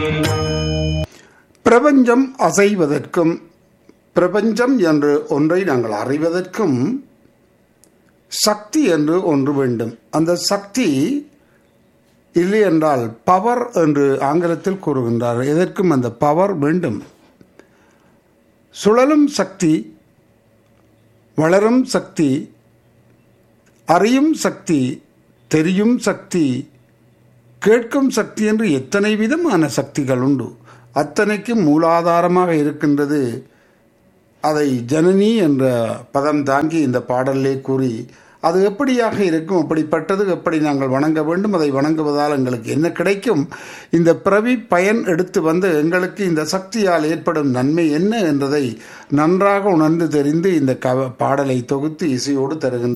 பிரபஞ்சம் அசைவதற்கும் பிரபஞ்சம் என்று ஒன்றை நாங்கள் அறிவதற்கும் சக்தி என்று ஒன்று வேண்டும் அந்த சக்தி இல்லை என்றால் பவர் என்று ஆங்கிலத்தில் கூறுகின்றார் எதற்கும் அந்த பவர் வேண்டும் சுழலும் சக்தி வளரும் சக்தி அறியும் சக்தி தெரியும் சக்தி கேட்கும் சக்தி என்று எத்தனை விதமான சக்திகள் உண்டு அத்தனைக்கும் மூலாதாரமாக இருக்கின்றது அதை ஜனனி என்ற பதம் தாங்கி இந்த பாடலிலே கூறி அது எப்படியாக இருக்கும் அப்படிப்பட்டது எப்படி நாங்கள் வணங்க வேண்டும் அதை வணங்குவதால் எங்களுக்கு என்ன கிடைக்கும் இந்த பிறவி பயன் எடுத்து வந்து எங்களுக்கு இந்த சக்தியால் ஏற்படும் நன்மை என்ன என்றதை நன்றாக உணர்ந்து தெரிந்து இந்த க பாடலை தொகுத்து இசையோடு தருகின்ற